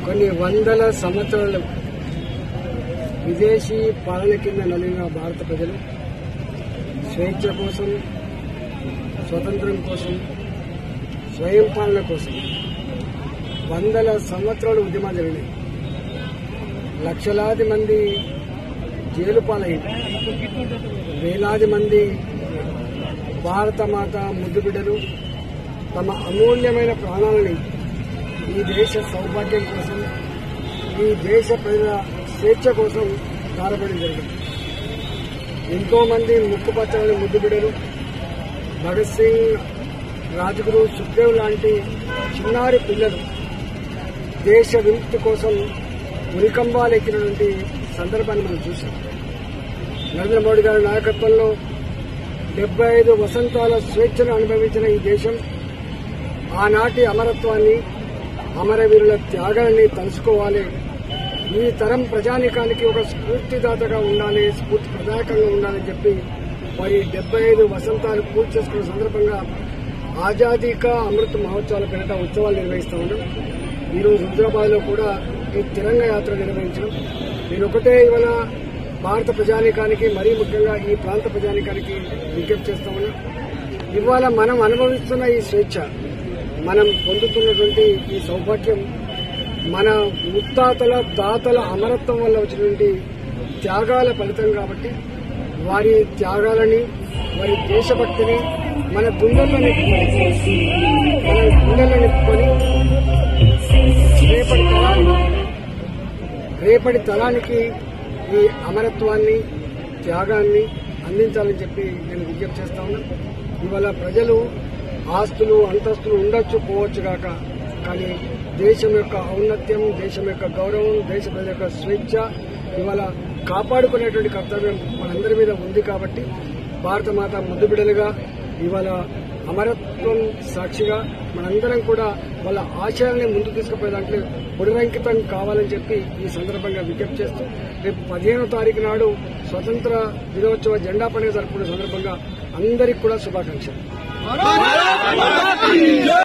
కొన్ని వందల సంవత్సరాలు విదేశీ పాలన కింద నలిగిన భారత ప్రజలు స్వేచ్ఛ కోసం స్వతంత్రం కోసం స్వయం పాలన కోసం వందల సంవత్సరాలు ఉద్యమాలు జరిగినాయి లక్షలాది మంది జైలు పాలయ్యారు వేలాది మంది భారత మాత ముద్దు బిడ్డలు తమ అమూల్యమైన ప్రాణాలని ఈ దేశ సౌభాగ్యం కోసం ఈ దేశ ప్రజల స్వేచ్ఛ కోసం ధారపడి జరిగింది ఎంతో మంది ముక్కుపచ్చని ముద్దు బిడ్డలు భగత్ సింగ్ రాజగురు సుఖ్దేవ్ లాంటి చిన్నారి పిల్లలు దేశ విముక్తి కోసం ఉరికంబాలెక్కినటువంటి సందర్భాన్ని మనం చూసాం నరేంద్ర మోడీ గారి నాయకత్వంలో డెబ్బై ఐదు వసంతాల స్వేచ్ఛను అనుభవించిన ఈ దేశం ఆనాటి అమరత్వాన్ని అమరవీరుల త్యాగాన్ని తలుసుకోవాలి ఈ తరం ప్రజానికానికి ఒక స్ఫూర్తిదాతగా ఉండాలి స్ఫూర్తి ప్రదాయకంగా ఉండాలని చెప్పి మరి డెబ్బై ఐదు వసంతాలు పూర్తి చేసుకున్న సందర్భంగా ఆజాదీ కా అమృత్ మహోత్సవాల పేరిట ఉత్సవాలు నిర్వహిస్తా ఉన్నాం ఈరోజు హుజరాబాద్ లో కూడా ఈ తిరంగ యాత్ర నిర్వహించడం నేను ఒకటే ఇవాళ భారత ప్రజానికానికి మరీ ముఖ్యంగా ఈ ప్రాంత ప్రజానికానికి విజ్ఞప్తి చేస్తా ఉన్నా ఇవాళ మనం అనుభవిస్తున్న ఈ స్వేచ్ఛ మనం పొందుతున్నటువంటి ఈ సౌభాగ్యం మన ముత్తాతల తాతల అమరత్వం వల్ల వచ్చినటువంటి త్యాగాల ఫలితం కాబట్టి వారి త్యాగాలని వారి దేశభక్తిని మన గుండెల్లో నింపుకొని మన గుండెల్లో నింపుకొని రేపటి తరానికి రేపటి తరానికి ఈ అమరత్వాన్ని త్యాగాన్ని అందించాలని చెప్పి నేను విజ్ఞప్తి చేస్తా ఉన్నా ఇవాళ ప్రజలు ఆస్తులు అంతస్తులు ఉండొచ్చు పోవచ్చు కాక కానీ దేశం యొక్క ఔన్నత్యం దేశం యొక్క గౌరవం దేశ ప్రజల యొక్క స్వేచ్ఛ ఇవాళ కాపాడుకునేటువంటి కర్తవ్యం మనందరి మీద ఉంది కాబట్టి భారత మాత ముద్దు బిడ్డలుగా ఇవాళ అమరత్వం సాక్షిగా మనందరం కూడా వాళ్ళ ఆశయాల్ని ముందుకు తీసుకుపోయే దాంట్లో పునరంకితం కావాలని చెప్పి ఈ సందర్భంగా విజ్ఞప్తి చేస్తూ రేపు పదిహేనో తారీఖు నాడు స్వతంత్ర దినోత్సవ జెండా పండుగ జరుపుకునే సందర్భంగా అందరికీ కూడా శుభాకాంక్షలు